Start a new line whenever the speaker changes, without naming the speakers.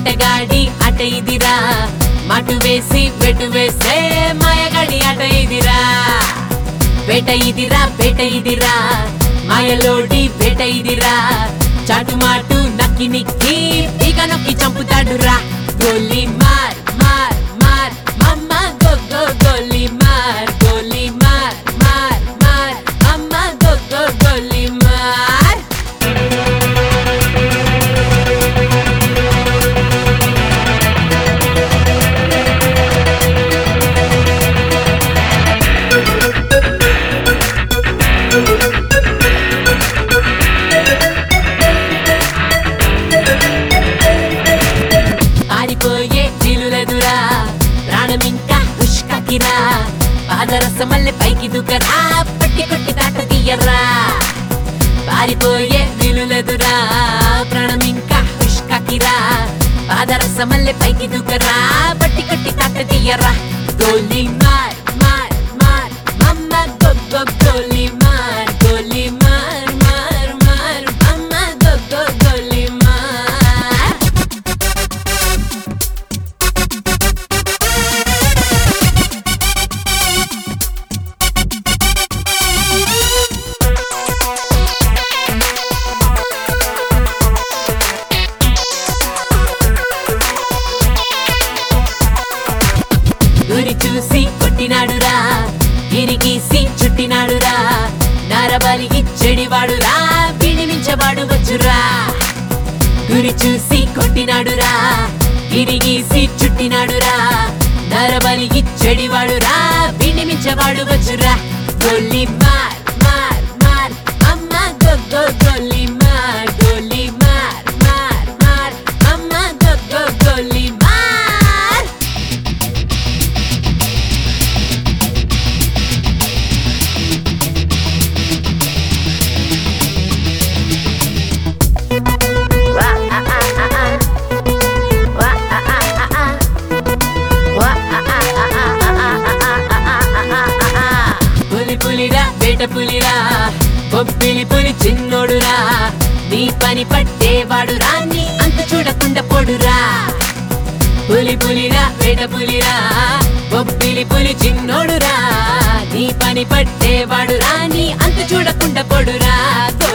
వేటగాడి అట ఇదిరా మటు వేసి వెటు వేసే మాయగాడి అట ఇదిరా వేట ఇదిరా వేట ఇదిరా మాయలోడి వేట ఇదిరా చాటు మాటు నక్కి నిక్కి పీక నొక్కి చంపుతాడురా గోలీ మార్ మార్ మార్ మమ్మ గో గో గోలీ మార్ గోలీ మార్ మార్ మార్ మమ్మ గో గో గోలీ మార్ పారిపోయే జీలులెదురా ప్రాణమింకా ఉష్కకిరా పాదరసమల్లె పైకి దుకరా పట్టి కొట్టి దాట తీయరా పారిపోయే వీలులెదురా ప్రాణమింకా ఉష్కకిరా పాదరసమల్లె పైకి దుకరా పట్టి కొట్టి దాట తీయరా గోలీ మార్ మార్ మార్ మమ్మ గో గో గోలీ మార్ గోలీ మార్ మార్ మార్ మమ్మ గో గో గోలీ మార్ గురి చూసి కొట్టినాడురా ఇరిగీసి చుట్టినాడురా నరబలికి చెడివాడురా వినిమించవాడు వచ్చురా గురి చూసి కొట్టినాడురా ఇరిగీసి చుట్టినాడురా నరబలికి చెడివాడురా వినిమించవాడు వచ్చురా గొల్లి మార్ మార్ మార్ అమ్మ గో గో గొల్లి మార్ గొల్లి మార్ మార్ మార్ అమ్మ గో గో గొల్లి మార్ పులి పులిరా వేట పులిరా బొబ్బిలి పులి చిన్నోడురా నీ పని పట్టేవాడురా నీ అంత చూడకుండా పొడురా పులి పులిరా వేట పులిరా బొబ్బిలి పులి చిన్నోడురా నీ పని పట్టేవాడురా నీ అంత చూడకుండా పొడురా